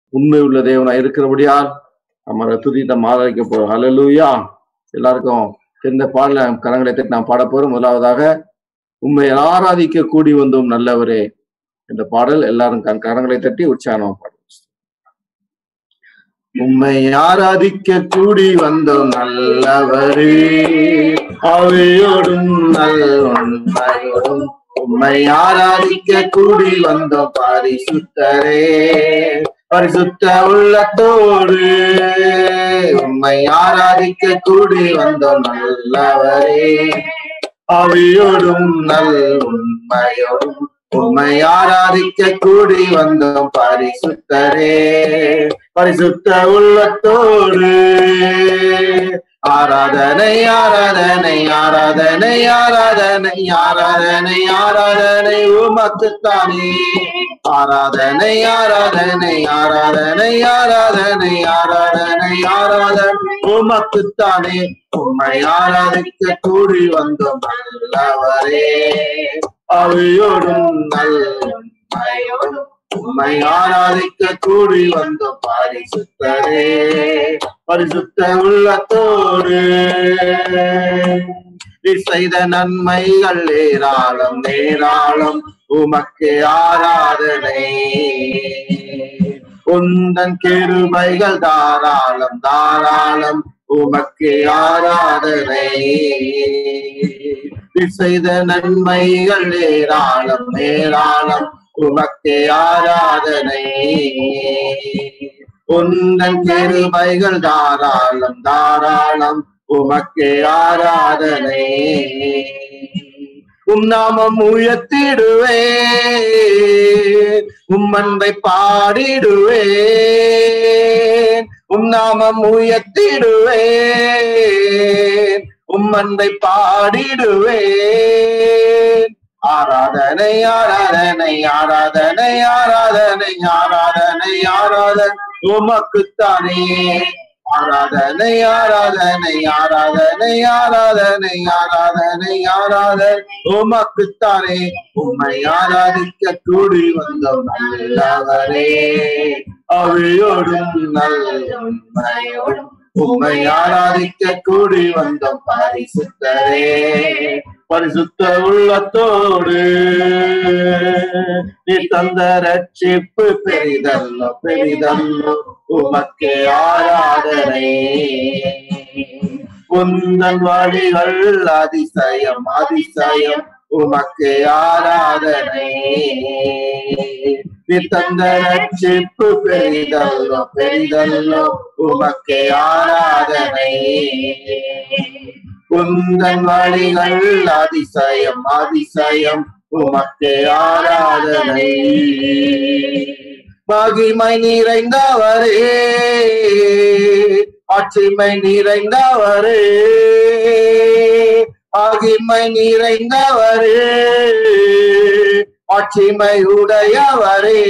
உண்மை உள்ள தேவனா இருக்கிறபடியால் நம்ம துதித்த ஆதரிக்க போறோம் ஹalleluya எல்லாருக்கும் தெரிந்த பாடல கரங்களை தட்டி நாம் பாட போறோம் முதலாவதாக உண்மை ஆராதிக்க கூடி வந்தோம் நல்லவரே இந்த பாடல் எல்லாரும் கர- கரங்களை தட்டி உற்சாகமா பாடுவோம் உம்மை ஆராதிக்க கூடி வந்தோம் நல்லவரே அவையோடும் நல் உண்மையோடும் உம்மை ஆராதிக்க கூடி வந்தோம் பரிசுத்தரே பரிசுத்த உள்ளத்தோடு உம்மை ஆராதிக்க கூடி வந்தோம் நல்லவரே அவையோடும் நல் உண்மையோடும் உம்மை ஆராதிக்க கூடி வந்தோம் பரிசுத்தரே பரிசுத்த உள்ளத்தோடு ஆராதனை ஆராதனை ஆராதனை ஆராதனை ஆராதனை ஆராதனை உமக்குத்தானே ஆராதனை ஆராதனை ஆராதனை ஆராதனை ஆராதனை ஆராதனை உமக்குத்தானே உம்மை ஆராதிக்க கூடி வந்தோம் நல்லவரே அவையோடும் நல்லோடும் உம்மை ஆராதிக்க கூடி வந்தோம் பரிசுத்தரே பரிசுத்த உள்ளத்தோடு நீ செய்த நன்மைகள் ஏராளம் ஏராளம் உமக்கு ஆராதனை உந்தன் கிருபைகள் தாராளம் தாராளம் உமக்கு ஆராதனை நீ செய்த நன்மைகள் ஏராளம் ஏராளம் உமக்கு ஆராதனை உந்தன் கிருபைகள் தாராளம் தாராளம் உமக்கு ஆராதனை உம் நாமம் உயர்த்திடுவே உம் அன்பை பாடிடுவேன் உம் நாமம் உயர்த்திடுவேன் உம் அன்பை பாடிடுவேன் ஆராதனை ஆராதனை ஆராதனை ஆராதனை ஆராதனை ஆராதனை உமக்குத்தானே ஆராதனை ஆராதனை ஆராதனை ஆராதனை ஆராதனை ஆராதனை உமக்குத்தானே உம்மை ஆராதிக்க கூடி வந்தோம் நல்லவரே அவையோடும் நல்லோடும் உம்மை ஆராதிக்க கூடி வந்தோம் பரிசுத்தரே பரிசுத்த உள்ளத்தோடு நீ தந்த ரட்சிப்பு பெரிதல்ல பெரிதல்ல உமக்கு ஆராதனை உந்தன் வழிகள் அதிசயம் அதிசயம் உமக்கு ஆராதனை நீ தந்த ரட்சிப்பு பெரிதல்லோ பெரிதல்லோ உமக்கு ஆராதனை உந்தன் வழிகள் அதிசயம் அதிசயம் உமக்கு ஆராதனை மகிமை நிறைந்தவரே ஆட்சிமை நிறைந்தவரே மகிமை நிறைந்தவரே ஆட்சிமை உடையவரே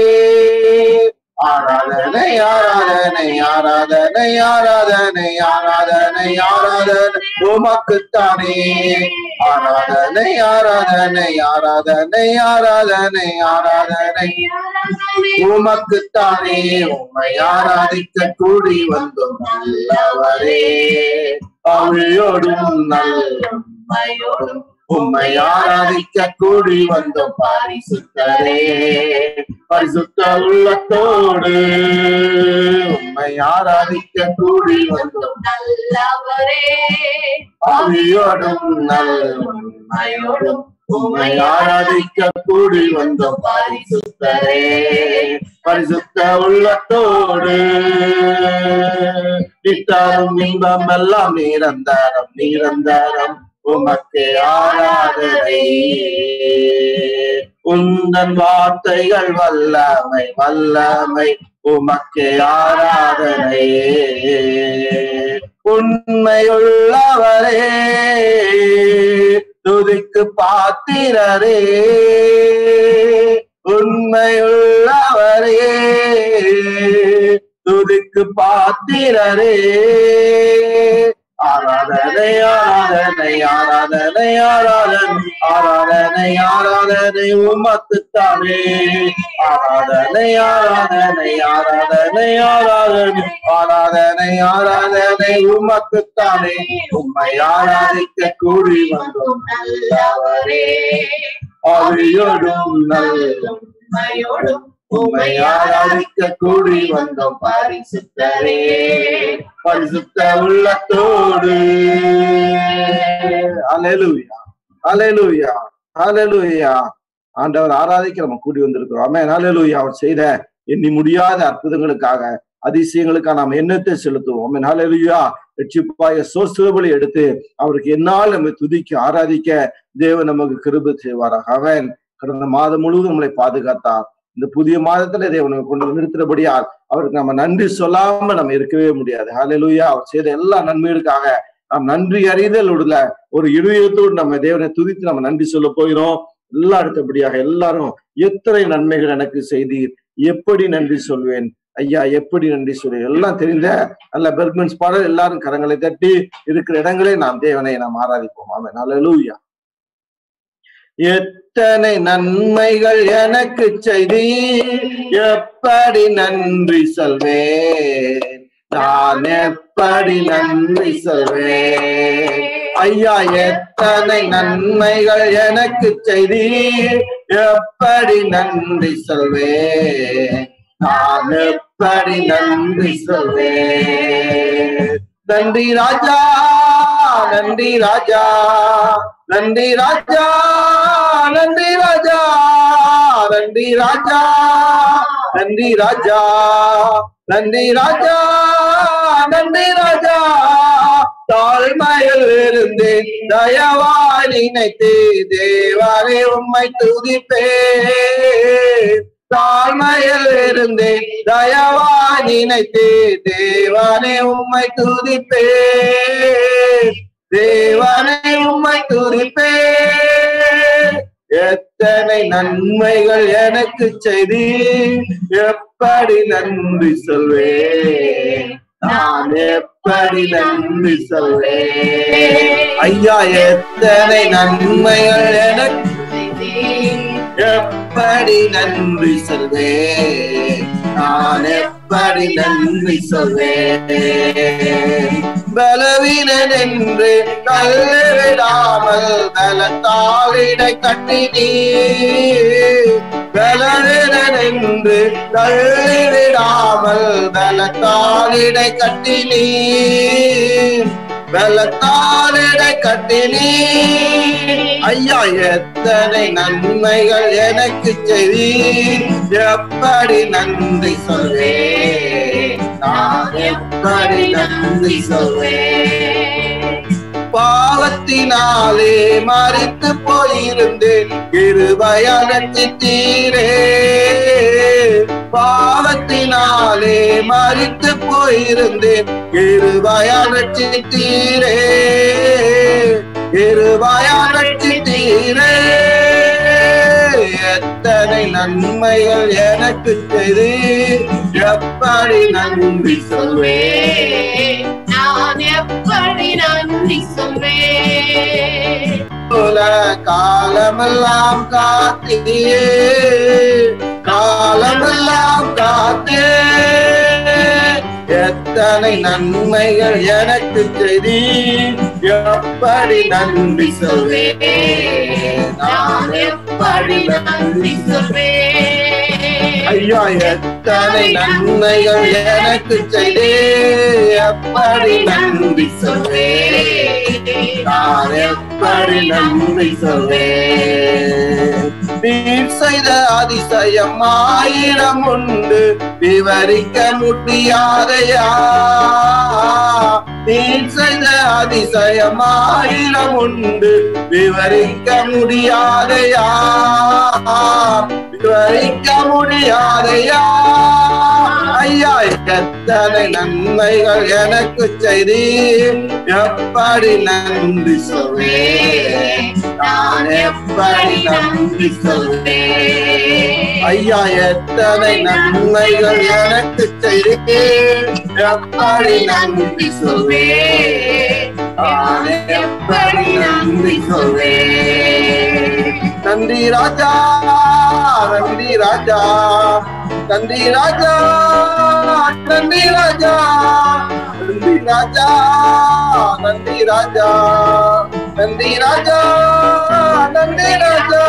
ஆராதனை ஆராதனை ஆராதனை ஆராதனை ஆராதனை ஆராதனை உமக்குத்தானே ஆராதனை ஆராதனை ஆராதனை ஆராதனை ஆராதனை உமக்குத்தானே உம்மை ஆராதிக்க கூடி வந்தோம் நல்லவரே அவையோடும் நல்லோடும் உம்மை ஆராதிக்க கூடி வந்தோம் பரிசுத்தரே பரிசுத்த உள்ளத்தோடு உம்மை ஆராதிக்க கூடி வந்தோம் நல்லவரே அவையோடும் நல்லோடும் உம்மை ஆராதிக்க கூடி வந்தோம் பரிசுத்தரே பரிசுத்த உள்ளத்தோடு நித்தாரும் இன்பம் எல்லாம் நிரந்தரம் நிரந்தரம் உமக்கு ஆராதனை உந்தன் வார்த்தைகள் வல்லமை வல்லமை உமக்கு ஆராதனை உண்மையுள்ளவரே துதிக்கு பாத்திரரே உண்மையுள்ளவரே துதிக்கு பாத்திரரே ஆராதனை ஆராதனை ஆராதனை ஆராதனை ஆராதனை ஆராதனை உமக்குத்தானே ஆராதனை ஆராதனை ஆராதனை ஆராதனை ஆராதனை ஆராதனை உமக்குத்தானே உம்மை ஆராதிக்க கூடி வந்தோம் நல்லவரே ஆவியோடும் நல்ல உண்மையோடும் உம்மை ஆராதிக்க கூடி வந்தோம் பரிசுத்தரே பரிசுத்த உள்ளத்தோடு அலையலூயா அலையலூயா அலையலூயா ஆண்டவர் ஆராதிக்க நம்ம கூடி வந்திருக்கிறோம் ஆமே அலையலூயா அவர் செய்த எண்ணி முடியாத அற்புதங்களுக்காக அதிசயங்களுக்காக நாம் எண்ணத்தை செலுத்துவோம் ஆமே அலையலூயா ரட்சிப்பாய சோசுபலி எடுத்து அவருக்கு என்னால் நம்ம துதிக்க ஆராதிக்க தேவன் நமக்கு கிருபை செய்வாராக அவன் கடந்த மாதம் முழுவதும் நம்மளை பாதுகாத்தார் இந்த புதிய மாதத்துல தேவன் நம்மை கொண்டு வந்து நிறுத்துறபடியால் அவருக்கு நம்ம நன்றி சொல்லாம நம்ம இருக்கவே முடியாது ஹalleluya அவர் செய்த எல்லா நன்மைகளுக்காக நாம் நன்றி அறிதல் உள்ள ஒரு இருதயத்தோடு நம்ம தேவனை துதித்து நம்ம நன்றி சொல்ல போகிறோம் எல்லா அடுத்தபடியாக எல்லாரும் எத்தனை நன்மைகள் எனக்கு செய்தீர் எப்படி நன்றி சொல்வேன் ஐயா எப்படி நன்றி சொல்வேன் எல்லாம் தெரிந்த நல்ல பெர்மன்ஸ் பாடல் எல்லாரும் கரங்களை தட்டி இருக்கிற இடங்களே நாம் தேவனை நாம் ஆராதிப்போம் ஆமென் ஹalleluya எத்தனை நன்மைகள் எனக்கு செய்தி எப்படி நன்றி சொல்வேன் நான் எப்படி நன்றி சொல்வேன் ஐயா எத்தனை நன்மைகள் எனக்கு செய்தி எப்படி நன்றி சொல்வேன் நான் எப்படி நன்றி சொல்வேன் நன்றி ராஜா நன்றி ராஜா நன்றி ராஜா நன்றி ராஜா நன்றி ராஜா நன்றி ராஜா நன்றி ராஜா நன்றி ராஜா தாழ்மையில் இருந்தேன் தயவாய் நினைத்து தேவாரே உம்மை துதிப்பே தாழ்மையில் இருந்தேன் தயவாய் நினைத்து தேவானே உம்மை துதிப்பே தேவனை உம்மை துதிப்பே எத்தனை நன்மைகள் எனக்கு செய்தி எப்படி நன்றி சொல்வேன் நான் எப்படி நன்றி சொல்வேன் ஐயா எத்தனை நன்மைகள் எனக்கு எப்படி நன்றி சொல்வேன் நான் எப்படி நன்றி சொல்வேன் பலவீனன் என்று தள்ளிவிடாமல் பலத்தாளிடை கட்டி நீ பலவீனன் என்று தள்ளிவிடாமல் பலத்தாளிடை கட்டி நீ பலத்தாளிடை கட்டி நீ ஐயா எத்தனை நன்மைகள் எனக்கு செவி எப்படி நன்றி சொல்வேன் நான் எப்படி நன்றி சொல்வேன் பாவத்தினாலே மறித்து போயிருந்தேன் இருபயணத்தீரே பாவத்தினாலே மறித்து போயிருந்தேன் இருபயணத்தீரே இருபயணத்தீரே எத்தனை நன்மைகள் எனக்கு செய்து எப்படி நன்றி சொல்வேன் நான் எப்படி நன்றி சொல்வேன் போல காலமெல்லாம் காத்தியே காலமெல்லாம் காத்தே எத்தனை நன்மைகள் எனக்கு செய்தி எப்படி நன்றி சொல்வேன் நான் எப்படி நன்றி சொல்வேன் ஐயா எத்தனை நன்மைகள் எனக்கு செய்தே எப்படி நன்றி சொல்வேன் நான் எப்படி நன்றி சொல்வேன் நீர் செய்த அதிசயம் ஆயிரம் உண்டு விவரிக்க முடியாதையா நீர் செய்த அதிசயம் ஆயிரம் உண்டு விவரிக்க முடியாதையா விவரிக்க முடியாதையா ஐயா எத்தனை நன்மைகள் எனக்கு செய்தி எப்படி நன்றி சொல்வேன் நான் எப்படி நன்றி சொல்வேன் ஐயா எத்தனை நன்மைகள் எனக்கு செய்தி எப்படி நன்றி சொல்வேன் நான் எப்படி நன்றி சொல்வேன் நன்றி ராஜா நன்றி ராஜா நன்றி ராஜா நன்றி ராஜா நன்றி ராஜா நன்றி ராஜா நன்றி ராஜா நன்றி ராஜா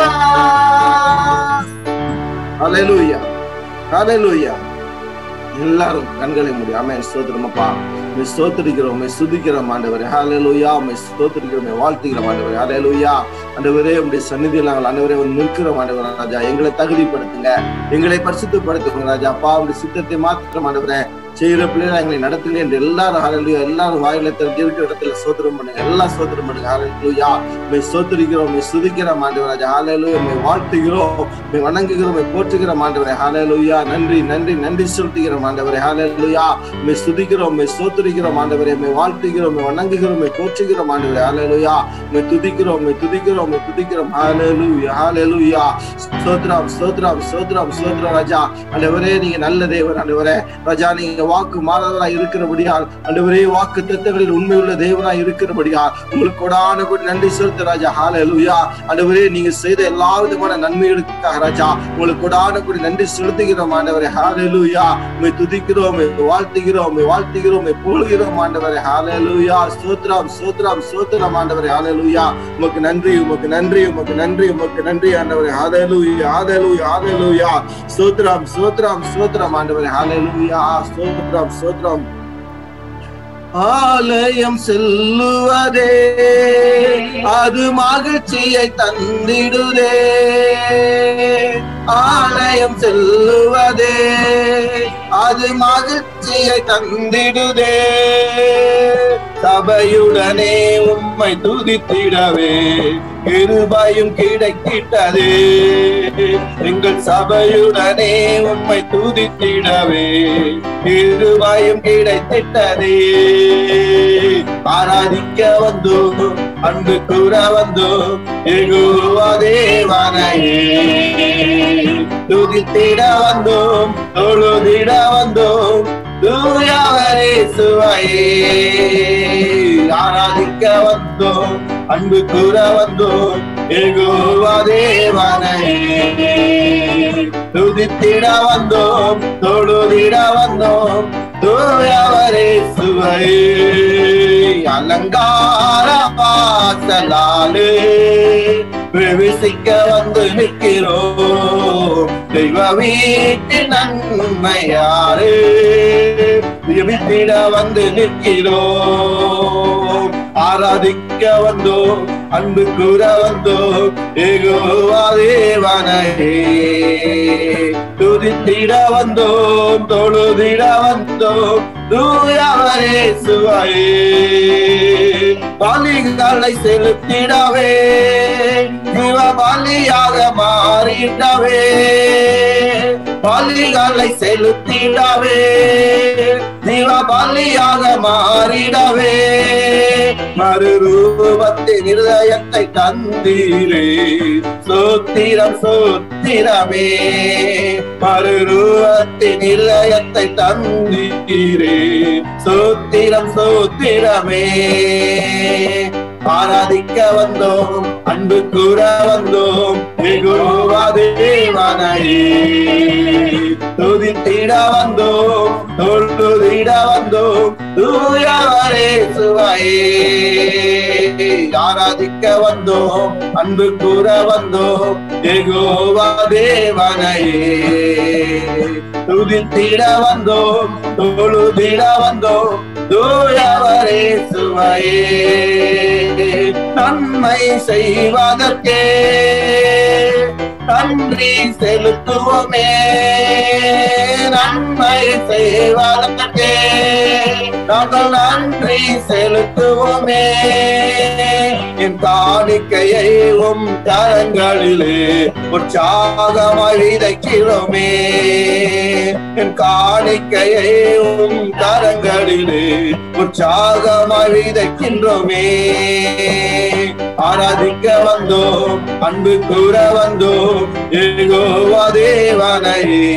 ஹalleluya ஹalleluya எல்லாரும் கண்களை மூடி ஆமென் ஸ்தோத்திரமப்பா உம்மை ஸ்தோத்திரிக்கிறோம் உம்மை சுதிக்கிறோம் ஆண்டவரே ஹalleluya உம்மை ஸ்தோத்திரிக்கிறோம் உம்மை வாழ்த்துகிறோம் ஆண்டவரே ஹalleluya ஆண்டவரே உம்முடைய சந்நிதியில் நாங்கள் ஆண்டவரே வந்து நிற்கிறோம் ஆண்டவரே ராஜா எங்களை தகுதிப்படுத்துங்க எங்களை பரிசுத்தப்படுத்துங்க ராஜா அப்பா உடைய சித்தத்தை மாத்திரம் ஆண்டவரே செய்கிற பிள்ளைகளை எங்களை நடத்துங்க என்று எல்லாரும் ஹalleluya எல்லாரும் வாயில தெரிஞ்சு இருக்கிற இடத்துல சோத்திரம் பண்ணுங்க எல்லாம் சோத்திரம் பண்ணுங்க ஹalleluya உம்மை ஸ்தோத்திரிக்கிறோம் உம்மை சுதிக்கிறோம் ஆண்டவரே ராஜா ஹalleluya உம்மை வாழ்த்துகிறோம் உம்மை வணங்குகிறோம் உம்மை போற்றுகிறோம் ஆண்டவரே ஹalleluya நன்றி நன்றி நன்றி செலுத்துகிறோம் ஆண்டவரே ஹalleluya உம்மை ஸ்துதிக்கிறோம் உம்மை ஸ்தோத்திரிக்கிறோம் ஆண்டவரே உம்மை வாழ்த்துகிறோம் உம்மை வணங்குகிறோம் உம்மை போற்றுகிறோம் ஆண்டவரே ஹalleluya உம்மை துதிக்கிறோம் உம்மை துதிக்கிறோம் உம்மை துதிக்கிறோம் ஹalleluya ஹalleluya ஸ்தோத்திரம் ஸ்தோத்திரம் ஸ்தோத்திரம் ஸ்தோத்திரம் ராஜா ஆண்டவரே நீங்க நல்ல தேவன் ஆண்டவரே ராஜா நீங்க வாக்கு மாறாதவராய் இருக்கிறபடியால் ஆண்டவரே வாக்கு தத்தங்களில் உண்மையுள்ள தேவனாய் இருக்கிறபடியால் உங்களுக்கு கொடான கூட நன்றி செலுத்த ராஜா ஹalleluya ஆண்டவரே நீங்க செய்த எல்லா விதமான நன்மைகளுக்காக ராஜா உங்களுக்கு கொடான கூட நன்றி செலுத்துகிறோம் ஆண்டவரே ஹalleluya உம்மை துதிக்கிறோம் உம்மை வாழ்த்துகிறோம் உம்மை வாழ்த்துகிறோம் உம்மை புகழ்கிறோம் ஆண்டவரே ஹalleluya ஸ்தோத்திரம் ஸ்தோத்திரம் ஸ்தோத்திரம் ஆண்டவரே ஹalleluya உமக்கு நன்றி உமக்கு நன்றி உமக்கு நன்றி உமக்கு நன்றி ஆண்டவரே ஹalleluya ஹalleluya ஹalleluya ஸ்தோத்திரம் ஸ்தோத்திரம் ஸ்தோத்திரம் ஆண்டவரே ஹalleluya ஸ்தோத்திரம் ஸ்தோத்திரம் ஆலயம் செல்லுவதே அது மகிழ்ச்சியை தந்திடுதே ஆலயம் செல்லுவதே அது மகிழ்ச்சியை தந்திடுதே சபையுடனே உம்மை துதித்திடவே கிருபையும் கிடைத்திட்டதே எங்கள் சபையுடனே உம்மை துதித்திடவே கிருபையும் கிடைத்திட்டதே ஆராதிக்க வந்தோம் அன்பு கூற வந்தோம் எகுவா தேவனையே துதித்திட வந்தோம் தொழுதிட வந்தோம் தூயவரே சுவையே ஆராதிக்க வந்தோம் அன்பு கூற வந்தோம் எகுவா தேவனையே துதித்திட வந்தோம் தொழுதிட வந்தோம் தூயவரே சுவையே அலங்கார வாசலாலே பிரவேசிக்க வந்து நிற்கிறோம் தெய்வ வீட்டு நன்மையாரே வித்திட வந்து நிற்கிறோம் ஆராதிக்க வந்தோம் அன்பு கூற வந்தோம் ஏகோவா தேவனையே துதித்திட வந்தோம் தொழுதிட வந்தோம் தூயவரே சுவையே பலிகளை செலுத்திடவே ஜீவ பலியாக மாறிடவே பலிகளை செலுத்திடவே ஜீவ பலியாக மாறிடவே மறுரூபத்தின் இருதயத்தை தந்தீரே சோத்திரம் சோத்திரமே மறுரூபத்தின் இருதயத்தை தந்தீரே சோத்திரம் சோத்திரமே ஆராதிக்க வந்தோம் அன்பு கூற வந்தோம் மிகுவா தேவனையே துதித்திட வந்தோம் தொழுதிட வந்தோம் தூயவரே சுவையே ஆராதிக்க வந்தோம் அன்பு கூற வந்தோம் எகோவா தேவனையே துதித்திட வந்தோம் தொழுதிட வந்தோம் தூயவரே சுவையே நன்மை செய்வதற்கே நன்றி செலுத்துவோமே நன்மை செய்வதற்கே நாங்கள் நன்றி செலுத்துவோமே என் காணிக்கையை உம் கரங்களிலே உற்சாகமாய் விதைக்கிறோமே என் காணிக்கையை உம் கரங்களிலே உற்சாகமாய் விதைக்கின்றோமே ஆராதிக்க வந்தோம் அன்பு கூற வந்தோம் ஏகோவா தேவனையே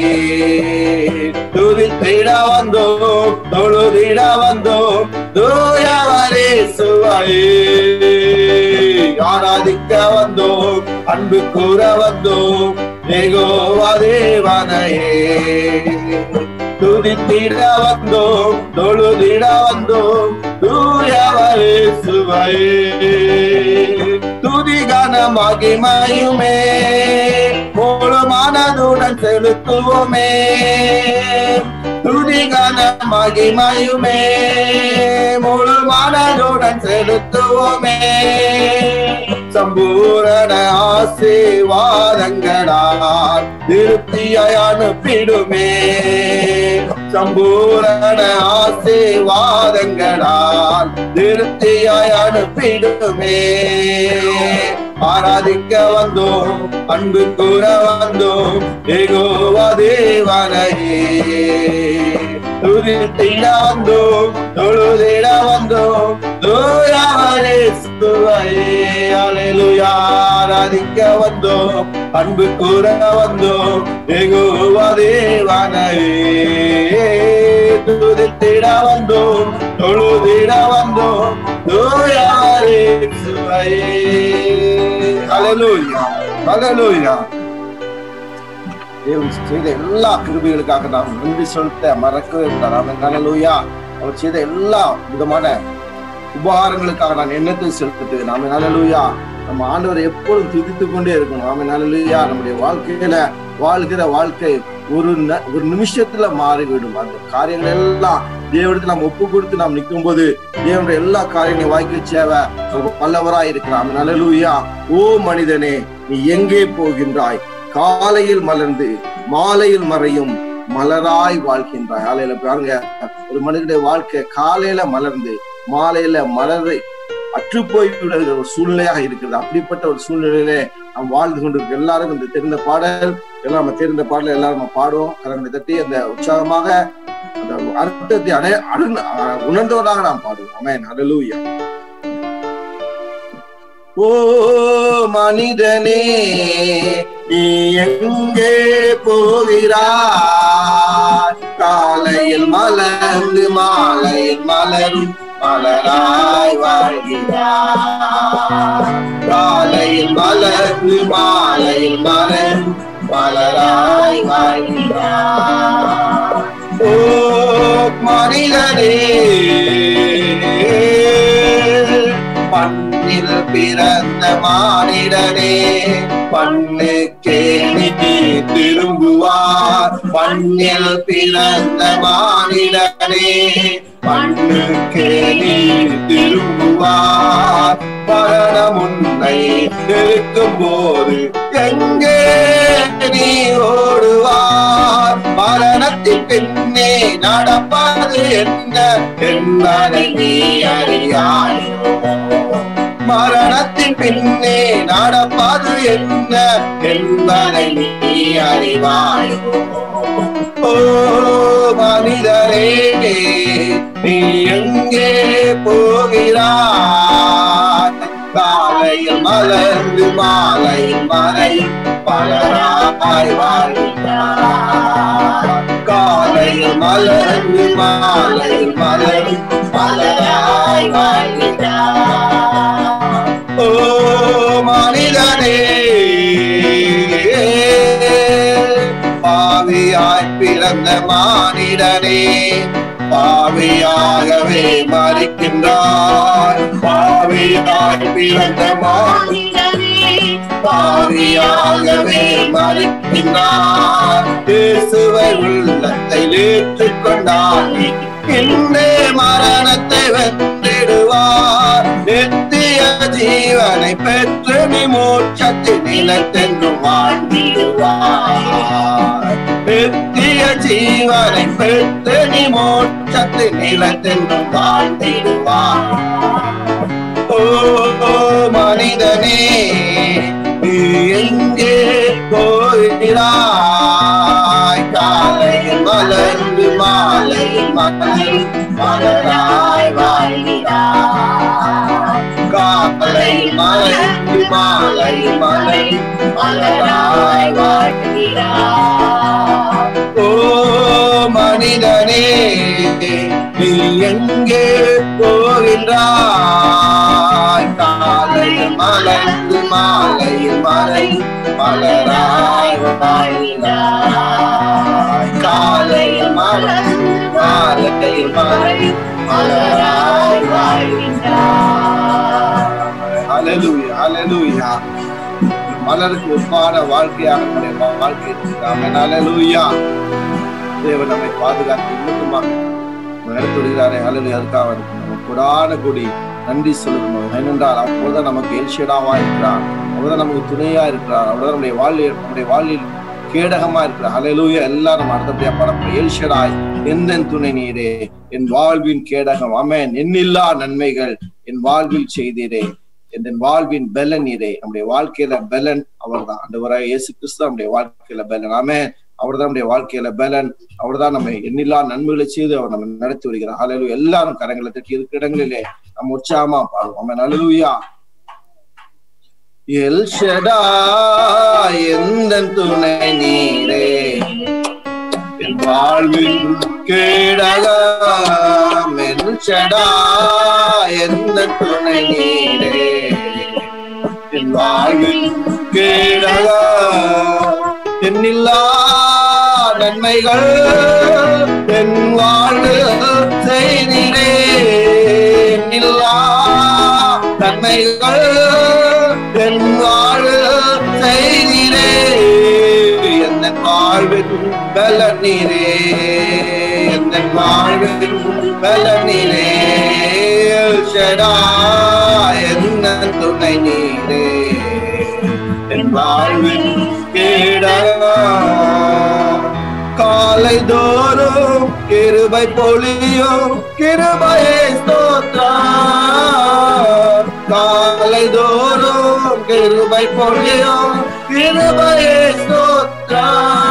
துதித்திட வந்தோம் தொழுதிட வந்தோம் தூயவரே சுவையே ஆராதிக்க வந்தோம் அன்பு கூற வந்தோம் ஏகோவா தேவனையே துதித்திட வந்தோம் தொழுதிட வந்தோம் தூயவரே சுவையே துதிகான மகிமையுமே முழு மனதுடன் செலுத்துவோமே துதிகான மகிமையுமே முழு மனதுடன் செலுத்துவோமே சம்பூரண ஆசீர்வாதங்களால் திருப்தியாய் அனுப்பிடுமே சம்பூரண ஆசீர்வாதங்களால் திருப்தியாய் அனுப்பிடுமே ஆராதிக்க வந்தோம் அன்பு கூற வந்தோம் ஏகோவா தேவனையே துதித்திட வந்தோம் தொழுதிட வந்தோம் தூயாவரே சுவையே அலையிலுயா ஆராதிக்க வந்தோம் அன்பு கூற வந்தோம் ஏகோவா தேவனையே துதித்திட வந்தோம் தொழுதிட வந்தோம் தூயாவரே சுவையே அலையிலுயா அலையிலுயா தேவன் செய்த எல்லா கிருபிகளுக்காக நாம் நன்றி செலுத்த மறக்கவே கூடாது ஹalleluya அவர் செய்த எல்லா விதமான உபகாரங்களுக்காக நான் எண்ணத்தை செலுத்துட்டு நாம ஹalleluya நம்ம ஆண்டவரை எப்பொழுதும் துதித்துக் கொண்டே இருக்கணும் நாம ஹalleluya நம்முடைய வாழ்க்கையில வாழ்கிற வாழ்க்கை ஒரு ந- ஒரு நிமிஷத்துல மாறிவிடும் அந்த காரியங்கள் எல்லாம் தேவனத்தில் நாம் ஒப்பு கொடுத்து நாம் நிற்கும் போது தேவனுடைய எல்லா காரியங்களையும் வாய்க்க சேவை பல்லவராய் இருக்கிறான் ஹalleluya ஓ மனிதனே நீ எங்கே போகின்றாய் காலையில் மலர்ந்து மாலையில் மறையும் மலராய் வாழ்கின்றாய் காலையில பாருங்க ஒரு மனிதனுடைய வாழ்க்கை காலையில மலர்ந்து மாலையில மலரை அற்று போய் விடுகிற ஒரு சூழ்நிலையாக இருக்கிறது அப்படிப்பட்ட ஒரு சூழ்நிலையில நாம் வாழ்ந்து கொண்டிருக்க எல்லாரும் இந்த தெரிந்த பாடல் எல்லாம் நம்ம தெரிந்த பாடல் எல்லாரும் நம்ம பாடுவோம் கரங்களை தட்டி அந்த உற்சாகமாக அந்த அர்த்தத்தை அடைய அரு உணர்ந்தவராக நாம் பாடுவோம் அமேன் ஹalleluya ஓ மனிதனே நீ எங்கே போகிறாய் காலையில் மலர்ந்து மாலையில் மலரும் மலராய் வாழ்கிறாய் காலையில் மலர்ந்து மாலையில் மலரும் மலராய் வாழ்கிறாய் ஓ மனிதனே பண்ணில் பிறந்த மானிடனே பண்ணுக்கே நீ திரும்புவார் பண்ணில் பிறந்த மானிடனே பண்ணுக்கே நீ திரும்புவார் மரணம் உன்னை நெருக்கும் போது எங்கே நீ ஓடுவார் மரணத்தின் பின்னே நடப்பது என்ன என்பதை நீ அறியாயோ மரணத்தின் பின்னே நடப்பது என்ன என்பதை நீ அறிவாயோ ஓ மனிதரே நீ எங்கே போகிறாய் காலையில் மலர்ந்து மாலையில் மறையும் பலராய் வாழ்கிறார் காலையில் மலர்ந்து மாலையில் மலரும் பலராய் வாழ்கிறார் ஓ மனிதனே பாவியாய் பிறந்த மானிடனே பாவியாகவே மறிக்கின்றார் பாவியாய் பிறந்த மானிடனே பாவியாகவே மறிக்கின்றார் இயேசுவை உள்ளத்தை ஏற்றுக்கொண்டார் இன்றே மரணத்தை வென்றிடுவார் நித்திய ஜீவனை பெற்று நீ மோட்சத்தில் நிலத்தென்றும் வாழ்ந்திடுவார் நித்திய ஜீவனை பெற்று நீ மோட்சத்தில் நிலத்தென்றும் வாழ்ந்திடுவார் ஓ மனிதனே நீ எங்கே போகிறாய் காலையில் மலர்ந்து மாலையில் மலர் மலராய் வாழ்கிறாய் காலையில் மலர்ந்து மாலையில் மலர் மலராய் வாழ்கிறாய் ஓ மனிதனே நீ எங்கே போகிறாய் வாழ்கின்றாய் காலையில் மலர்ந்து மாலையில் மலை மலராய் வாழ்கின்றாய் காலையில் மலர்ந்து மாலையில் மலை மலராய் அலலுயா அலலுயா மலருக்கு ஒப்பான வாழ்க்கையாக நம்முடைய வாழ்க்கை இருக்கிறாங்க அலலுயா தேவன் நம்மை பாதுகாத்து இன்னுமா நடத்தி விடுகிறாரே அலலு அதுக்காக நம்ம கொடான கொடி நன்றி சொல்லணும் ஏனென்றால் அப்போதான் நமக்கு எல்ஷியடாவா இருக்கிறார் அவர்தான் நமக்கு துணையா இருக்கிறார் அவர்தான் நம்முடைய வாழ்வில் நம்முடைய வாழ்வில் கேடகமா இருக்கிறார் அலையிலூயா எல்லாம் நம்ம அடுத்தபடியா படப்போம் எல்ஷடாய் எந்த துணை நீரே என் வாழ்வின் கேடகம் அமேன் எண்ணில்லா நன்மைகள் என் வாழ்வில் செய்தீரே என் வாழ்வின் பெலன் நீரே நம்முடைய வாழ்க்கையில பெலன் அவர்தான் ஆண்டவராக இயேசு கிறிஸ்து நம்முடைய வாழ்க்கையில பெலன் ஆமென் அவர்தான் நம்முடைய வாழ்க்கையில பெலன் அவர்தான் நம்ம எண்ணில்லா நன்மைகளை செய்து அவர் நம்ம நடத்தி வருகிறார் அலையிலு எல்லாரும் கரங்களை தட்டி இருக்கிற இடங்களிலே நம்ம உற்சாகமா பாடுவோம் ஆமென் அலையிலுயா எல் ஷடா எந்த துணை நீரே என் வாழ்வில் கேடகம் எல் ஷடா எந்த துணை நீரே என் வாழ்வில் கேடகம் எண்ணில்லா நன்மைகள் என் வாழ்வில் செய்திரே எண்ணில்லா நன்மைகள் என் வாழ்வில் செய்திரே எந்த வாழ்வில் பல நீரே எந்த வாழ்வில் பல நீரே ஷடா என்ன துணை நீரே என் வாழ்வில் கேடா காலை தோறும் கிருபை பொழியும் கிருபையை ஸ்தோத்ரா காலை தோறும் கிருபை பொழியும் கிருபையை ஸ்தோத்ரா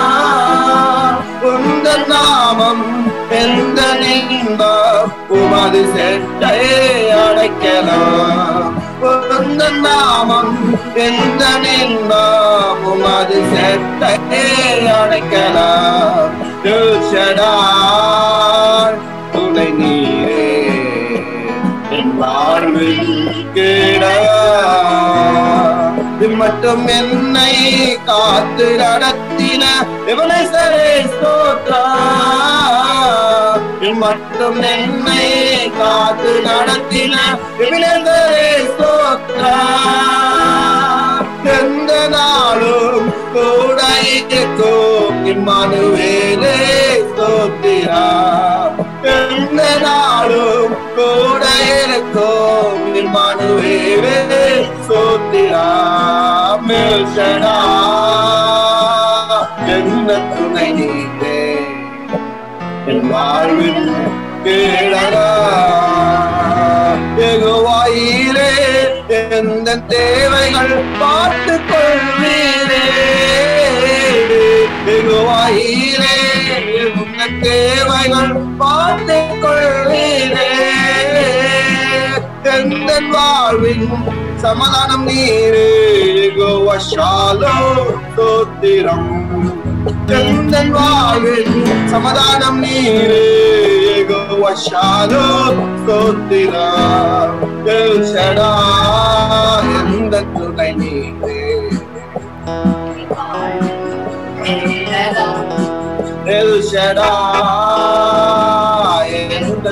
உந்த நாமம் எந்த இன்பம் உமது செட்டை அடைக்கலாம் உந்த நாமம் எந்த இன்பம் உமது செட்டை அடைக்கலாம் ஷடாய் துணை நீரே என் வாழ்வில் கேடா மட்டும் என்னை காத்து நடத்தின இவனை சரே ஸ்தோத்ரா மட்டும் என்னை காத்து நடத்தின இவனை சரே ஸ்தோத்ரா எந்த நாளும் கூட இருக்கும் இம்மானுவேலே ஸ்தோத்திரா எந்த நாளும் கூட இருக்கும் இம்மானுவேலே ஸ்தோத்திரா மேல்ஷடா என்ன துணை நீரே என் வாழ்வில் கேடரா எகுவாயிரே எந்த தேவைகள் பார்த்துக் கொள்வீரே எகுவாயிரே எந்த தேவைகள் பார்த்துக் கொள்வீரே எந்த வாழ்வின் சமாதானம் நீரே எகுவஷாலோ சோத்திரம் எந்த வாழ்வில் சமாதானம் நீரே வஷாலோ சோத்திரா எல்ஷடா எந்த துணை நீரே எல்ஷடா எந்த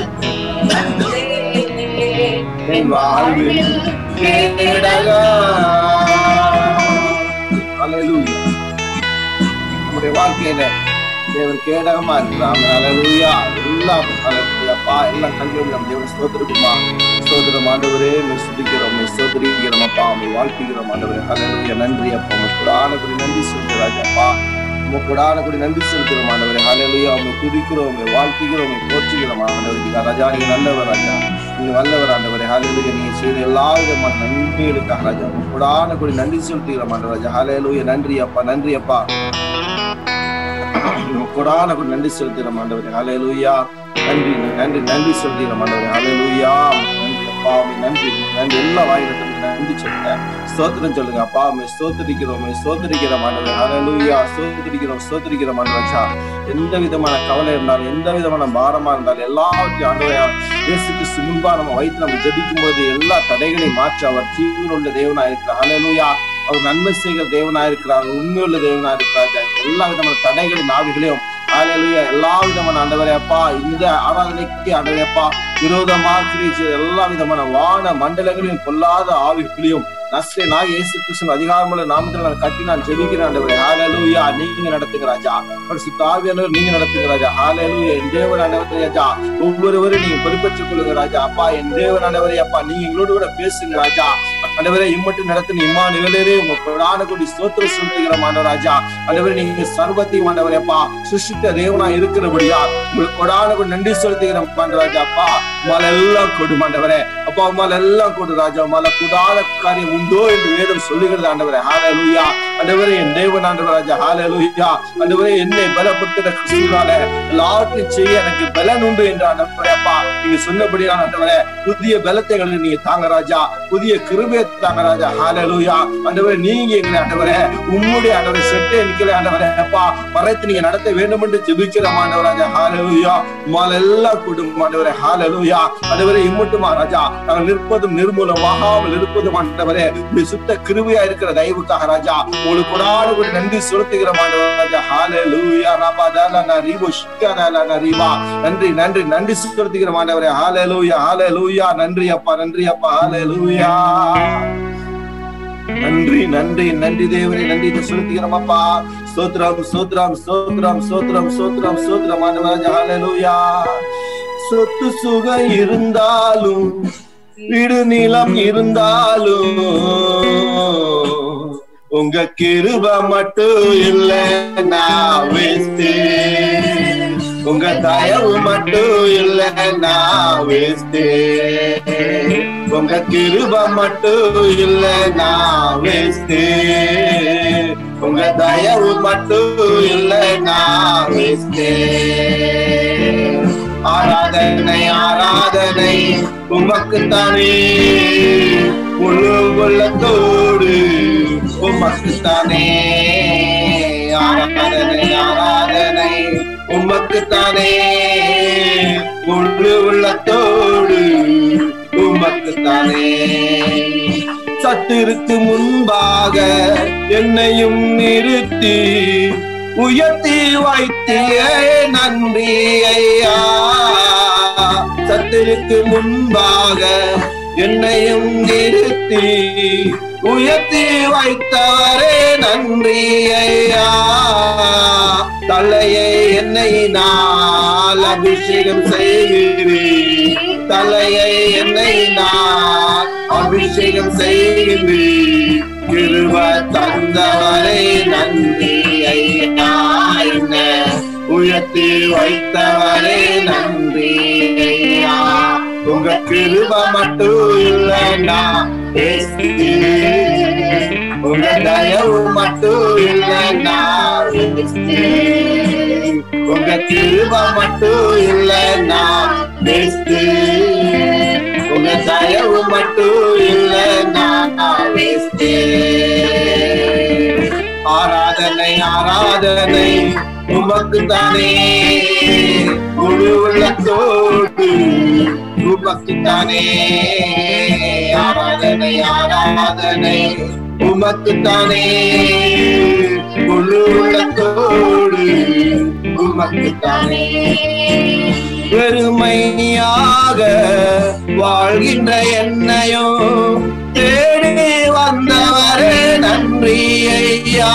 என் வாழ்வில் கேடகா அல்லேலூயா நம்முடைய வாழ்க்கையில தேவன் கேடகமா இருக்கிறான் அலலுயா எல்லாம் அலலுயாப்பா எல்லாம் கண்களும் நம்ம தேவன் ஸ்தோத்திருக்குமா ஸ்தோத்திரம் ஆண்டவரே மே சுதிக்கிறோம் மே ஸ்தோத்திரிக்கிறோம் அப்பா மே வாழ்த்துகிறோம் ஆண்டவரே அலலுயா நன்றி அப்பா உங்க கூடான கூடி நன்றி சொல்கிறாங்க அப்பா உங்க கூடான கூடி நன்றி செலுத்துகிறோம் ஆண்டவரே அலலுயா உங்க துதிக்கிறோம் உங்க வாழ்த்துகிறோம் உங்க போற்றுகிறோம் ஆண்டவருக்கு ராஜா நீங்க நல்லவர் ராஜா நீங்க வல்லவர் ஆண்டவரே ஹalleluya நீங்க செய்த எல்லா விதமான நன்மைகளுக்காக ராஜா உங்க கூடான கூடி நன்றி செலுத்துகிறோம் ஆண்டவர் ராஜா ஹalleluya நன்றி அப்பா நன்றி அப்பா கொடான கூட நன்றி செலுத்துகிறோம் ஆண்டவரே ஹalleluya நன்றி நன்றி நன்றி செலுத்துகிறோம் ஆண்டவரே ஹalleluya நன்றி அப்பா உம்மை நன்றி நன்றி எல்லா வாயிடத்திலும் நன்றி சொல்லுங்க ஸ்தோத்திரம் சொல்லுங்க அப்பா உண்மை ஸ்தோத்திரிக்கிறோம் உண்மை ஸ்தோத்திரிக்கிறோம் ஆண்டவரே ஹalleluya ஸ்தோத்திரிக்கிறோம் ஸ்தோத்திரிக்கிறோம் ஆண்டவரே எந்த விதமான கவலை இருந்தாலும் எந்த விதமான பாரமா இருந்தாலும் எல்லாவற்றையும் ஆண்டவரே இயேசு கிறிஸ்து முன்பா நம்ம வைத்து நம்ம ஜெபிக்கும் போது எல்லா தடைகளையும் மாற்றி அவர் ஜீவனுள்ள தேவனா இருக்கிறார் ஹalleluya அவர் நன்மை செய்கிற தேவனா இருக்கிறார் உண்மையுள்ள தேவனா இருக்கிறார் எல்லா விதமான தடைகளின் ஆவிகளையும் ஹalleluya எல்லா விதமான ஆண்டவரே அப்பா இந்த ஆராதனைக்கு ஆண்டவரே அப்பா விரோதமாக கிரிச்சு எல்லா விதமான வான மண்டலங்களையும் பொல்லாத ஆவிகளையும் நஸ்ரே நான் இயேசு கிறிஸ்துவின் அதிகாரமுள்ள நாமத்தில் நான் கட்டி நான் ஜெபிக்கிறேன் ஆண்டவரே ஹalleluya நீங்க நடத்துங்க ராஜா பரிசுத்த ஆவியானவர் நீங்க நடத்துங்க ராஜா ஹalleluya என் தேவன் ஆண்டவரே ராஜா ஒவ்வொருவரும் நீங்க பொறுப்பேற்றுக் கொள்ளுங்க ராஜா அப்பா என் தேவன் ஆண்டவரே அப்பா நீங்க எங்களோடு கூட பேசுங்க ராஜா ஆண்டவரே இம்மட்டும் நடத்தின இம்மானுவேலரே உங்க கொடான கொடி ஸ்தோத்திரம் செலுத்துகிறோம் ஆண்டவர் ராஜா ஆண்டவரே நீங்க சர்வத்தையும் ஆண்டவரே அப்பா சிருஷ்டித்த தேவனா இருக்கிறபடியா உங்களுக்கு கொடான கொடி நன்றி செலுத்துகிறோம் ஆண்டவர் ராஜா அப்பா உமால எல்லாம் கொடு ஆண்டவரே அப்பா உமால எல்லாம் கொடு ராஜா உமால கூடாத காரியம் உண்டோ என்று வேதம் சொல்லுகிறது ஆண்டவரே ஹalleluya ஆண்டவரே என் தேவன் ஆண்டவர் ராஜா ஹalleluya ஆண்டவரே என்னை பலப்படுத்துகிற கிறிஸ்துவால எல்லாவற்றையும் செய்ய எனக்கு பலன் உண்டு என்று ஆண்டவரே அப்பா நீங்க சொன்னபடியா ஆண்டவரே புதிய பலத்தை எங்களுக்கு நீங்க தாங்க ராஜா புதிய கிருபையை தாங்க ராஜா ஹalleluya ஆண்டவரே நீங்க எங்களை ஆண்டவரே உம்முடைய ஆண்டவரே செட்டே நிக்கிற ஆண்டவரே அப்பா மறைத்து நீங்க நடத்த வேண்டும் என்று ஜெபிக்கிற ஆண்டவர் ராஜா ஹalleluya உமால எல்லாம் கூடும் ஆண்டவரே ஹalleluya ஆண்டவரே இம்மட்டுமா ராஜா நாங்கள் நிற்பதும் நிர்மூலமாகாமல் இருப்பதும் ஆண்டவரே உடைய சுத்த கிருபையா இருக்கிற தயவுக்காக ராஜா உங்களுக்கு கொடாடு கூட நன்றி செலுத்துகிற ஆண்டவர் ராஜா ஹalleluya ரபா தாலா ரீபோ ஷிக்காரா ரீபா நன்றி நன்றி நன்றி செலுத்துகிற ஆண்டவரே ஹalleluya ஹalleluya நன்றி அப்பா நன்றி அப்பா ஹalleluya நன்றி நன்றி நன்றி தேவனே நன்றி இதை செலுத்துகிறோம் அப்பா ஸ்தோத்ரம் ஸ்தோத்ரம் ஸ்தோத்ரம் ஸ்தோத்ரம் ஸ்தோத்ரம் ஸ்தோத்ரம் ஆண்டவராஜா ஹalleluya சொத்து சுகம் இருந்தாலும் வீடு நிலம் இருந்தாலும் உங்க கிருப மட்டும் இல்ல நான் வேஸ்ட் உங்க தயவு மட்டும் இல்ல நான் வேஸ்ட் உங்க கிருப மட்டும் இல்ல நான் வேஸ்ட் உங்க தயவு மட்டும் இல்ல நான் வேஸ்ட் ஆராதனை ஆராதனை உமக்குத்தானே முழு உள்ளத்தோடு உமக்குத்தானே ஆராதனை ஆராதனை உமக்குத்தானே முழு உள்ளத்தோடு உமக்குத்தானே சத்திற்கு முன்பாக என்னையும் நிறுத்தி உயர்த்தி வைத்திய நன்றி ஐயா சத்திற்கு முன்பாக என்னையும் நிறுத்தி உயர்த்தி வைத்தவரே நன்றி ஐயா தலையை என்னை நான் அபிஷேகம் செய்கிறேன் தலையை என்னை நான் அபிஷேகம் செய்கின்றேன் கிருப தந்தவரை நன்றி ஐயா என்ன உயர்த்தி வைத்தவரே நன்றி ஐயா உங்க கிருப மட்டும் இல்லைன்னா உங்க தயவு மட்டும் இல்லைன்னா உங்க கிருப மட்டும் இல்லைன்னா பெஸ்ட் உங்க தயவு மட்டும் இல்லைன்னா பெஸ்ட் ஆராதனை ஆராதனை உமக்கு தானே முழு உள்ளத்தோடு உமக்கு தானே ஆராதனை ஆராதனை உமக்கு தானே முழு உள்ளத்தோடு உமக்கு தானே பெருமையாக வாழ்கின்ற என்னையும் தேடி வந்தவரே நன்றி ஐயா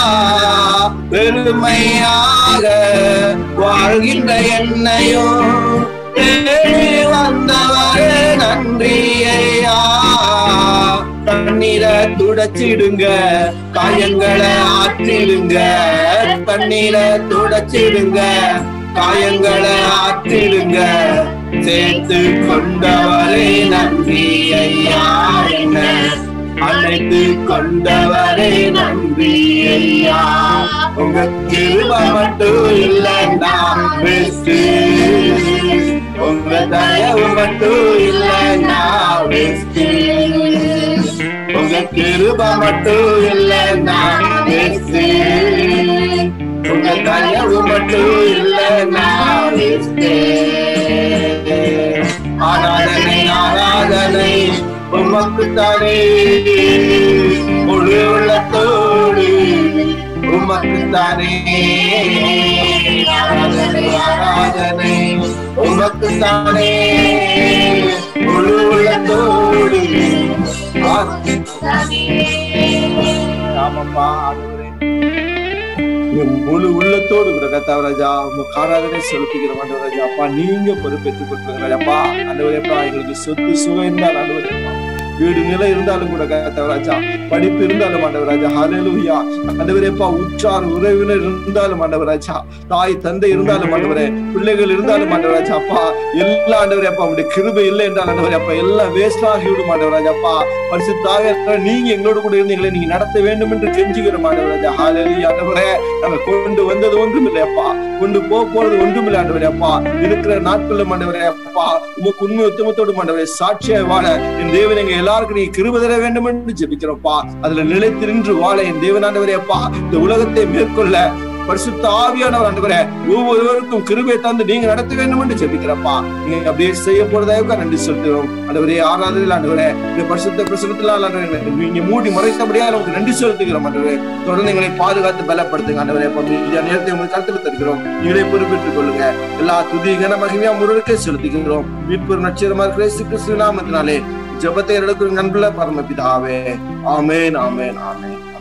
பெருமையாக வாழ்கின்ற என்னையும் தேடி வந்தவரே நன்றி ஐயா தண்ணீரை துடைச்சிடுங்க காயங்களை ஆற்றிடுங்க தண்ணீரை துடைச்சிடுங்க காயங்களை ஆற்றிடுங்க சேர்த்து கொண்டவரே நன்றி ஐயா என்ன அழைத்து கொண்டவரே நன்றி ஐயா உங்க கிருப மட்டும் இல்லைன்னா பெஸ்ட் உங்க தயவு மட்டும் இல்லைன்னா பெஸ்ட் மட்டும் இல்ல நான் waste. உங்க தயவு மட்டும் இல்ல நான் waste. ஆராதனை ஆராதனை உமக்குத்தானே முழு உள்ளத்தோடு உமக்குத்தானே ஆராதனை ஆராதனை உமக்குத்தானே முழு உள்ளத்தோடு ஆமாப்பா ஆண்டவரே என் முழு உள்ளத்தோடு கூட கத்தாவ ராஜா உங்க ஆராதனை செலுத்துகிற ஆண்டவர் ராஜா அப்பா நீங்க பொறுப்பேற்றுக் கொடுக்குற ராஜாப்பா ஆண்டவரேப்பா எங்களுக்கு சொத்து சுகம் இருந்தால் ஆண்டவரேப்பா வீடு நிலை இருந்தாலும் கூட கத்தாவ ராஜா படிப்பு இருந்தாலும் ஆண்டவர் ராஜா ஹalleluya ஆண்டவரேப்பா உற்றார் உறவினர் இருந்தாலும் ஆண்டவர் ராஜா தாய் தந்தை இருந்தாலும் ஆண்டவரே பிள்ளைகள் இருந்தாலும் ஆண்டவர் ராஜா அப்பா எல்லா ஆண்டவரே அப்பா உங்களுடைய கிருபை இல்லை என்றால் ஆண்டவரே அப்பா எல்லாம் வேஸ்ட் ஆகி விடும் ஆண்டவர் ராஜா அப்பா பரிசுத்தாக நீங்க எங்களோடு கூட இருந்தீங்களே நீங்க நடத்த வேண்டும் என்று கெஞ்சுகிறோம் ஆண்டவர் ராஜா ஹalleluya ஆண்டவரே நாங்க கொண்டு வந்தது ஒன்றும் இல்லை அப்பா கொண்டு போக போறது ஒன்றும் இல்லை ஆண்டவரே அப்பா இருக்கிற நாட்கள்ல ஆண்டவரே அப்பா உமக்கு உண்மை உத்தமத்தோடு ஆண்டவரே சாட்சியாய் வாழ என் தேவன் எங்க எல்லாருக்கும் நீங்க கிருபை தர வேண்டும் என்று ஜெபிக்கிறோம்ப்பா அதுல நிலைத்து நின்று வாழ என் தேவனாண்டவரே அப்பா இந்த உலகத்தை மேற்கொள்ள பரிசுத்த ஆவியானவர் ஆண்டவரே ஒவ்வொருவருக்கும் கிருபை தந்து நீங்க நடத்த வேண்டும் என்று ஜெபிக்கிறப்பா நீங்க அப்படியே செய்ய போறதாக நன்றி செலுத்துகிறோம் ஆண்டவரே ஆராதனையில் ஆண்டவரே இந்த பரிசுத்த பிரசனத்தில் ஆண்டவரே நீங்க மூடி மறைத்தபடியா நமக்கு நன்றி செலுத்துகிறோம் ஆண்டவரே தொடர்ந்து எங்களை பாதுகாத்து பலப்படுத்துங்க ஆண்டவரே அப்ப மீதிய நேரத்தை உங்களுக்கு கருத்தில் தருகிறோம் நீங்களே பொறுப்பேற்றுக் கொள்ளுங்க எல்லா துதி கன மகிமையா முருகே செலுத்துகிறோம் மீட்பு நட்சத்திரமா கிறிஸ்து கிறிஸ்து நாமத்தினாலே ஜெபத்தை எடுக்கிற நண்புல பரமபிதாவே ஆமேன் ஆமேன் ஆமேன்